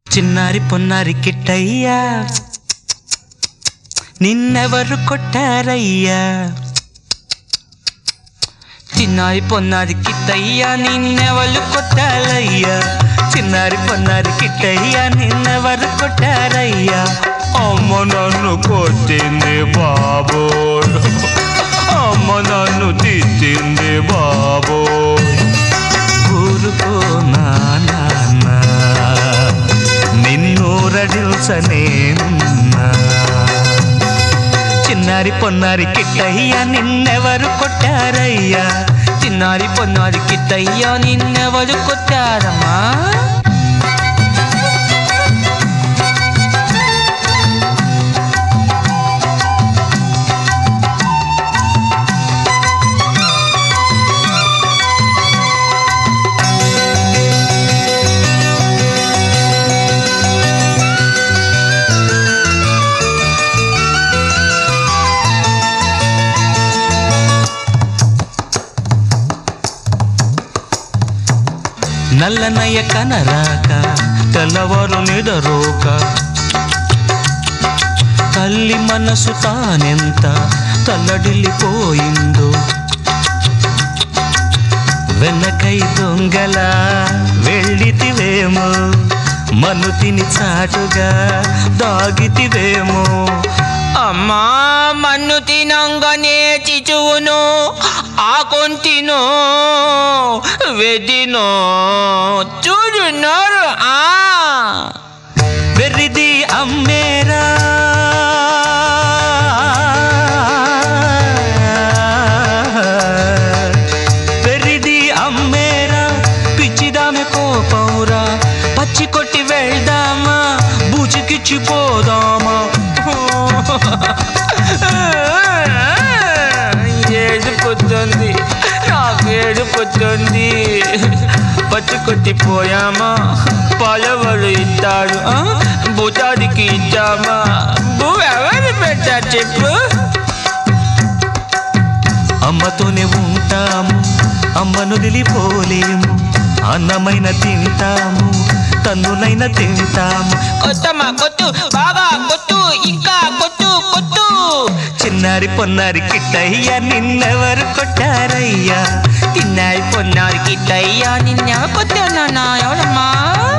చిన్నారి పొన్నారి కిట్టయ్యా నిన్నెవరు కొట్టారయ్యా చిన్నారి పొన్నారి కిట్టయ్యా నిన్నెవరు కొట్టారయ్యా చిన్నారి పొన్నారి కిట్టయ్యా నిన్నెవరు కొట్టారయ్యా అమ్మ నన్ను కొట్టింది బాబో అమ్మ నన్ను తిట్టింది బాబో ఊరుకో నాన్న నిన్నూరడిల్చనేనున్నా చిన్నారి పొన్నారి కిట్టయ్యా నిన్నెవరు కొట్టారయ్యా చిన్నారి పొన్నారి కిట్టయ్యా నిన్నెవరు కొట్టారమ్మా నల్లనయ్య కనరాక తెల్లవారు నిడరోక తల్లి మనసు తానెంత తల్లడిల్లిపోయిందో వెనకై దొంగల వెళ్ళితివేమో మను తిని చాటుగా దాగితివేమో అమ్మా మన్ను తినంగానే చిచువును ఆకొంటిను వెదిను చూడున్నారు ఆ వెర్రిది అమ్మేరా వెర్రిది అమ్మేరా పిచ్చిదామె కోపంరా పచ్చి కొట్టి వెళ్దామా బూచికిచ్చిపోదామా ఏడుపుతుంది నాకు ఏడుపుతుంది పచ్చి కొట్టిపోయామా పలవలు ఇస్తాడు ఆ? భూతాదికి ఇచ్చామా భూ ఎవరు పెట్టారు చెప్పు అమ్మతోనే ఉంటాము అమ్మను వదిలిపోలేము అన్నమైన తింటాము తన్నులైన తింటాము కొత్తమ్మా కొట్టు బాగా కొట్టు ఇంకా కొట్టు కొట్టు చిన్నారి పొన్నారి కిట్టయ్యా నిన్నెవరు కొట్టారయ్యా తిన్నాయి పొన్నాడు గిట్టయ్యా నిన్న కొట్టానా ఎవరమ్మా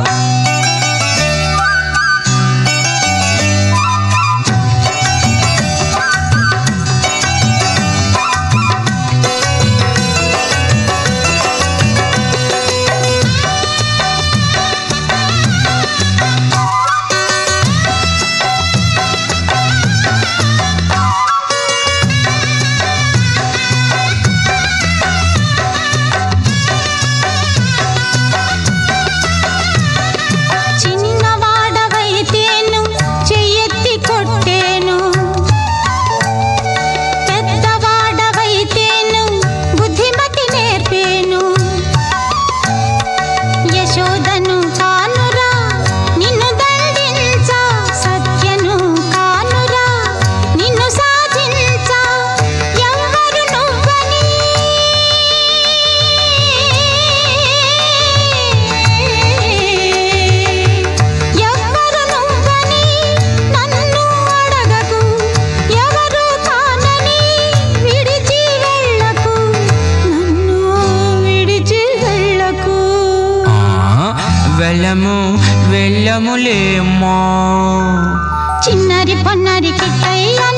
చిన్నవాడవైతేను చెయ్యెత్తి కొట్టేను పెద్దవాడవైతేను బుద్ధిమతి నేర్పేను యశోదను కానురా నిన్ను దండించ సత్యను కానురా నిన్ను సాధించ ఎవ్వరు నువ్వని ఎవ్వరు నువ్వని నన్ను అడగకు ఎవరు కానని విడిచి వెళ్ళకు నన్ను విడిచి వెళ్ళకు వెళ్ళము వెళ్ళములేమో చిన్నరి పొన్నరి కిట్టయ్యా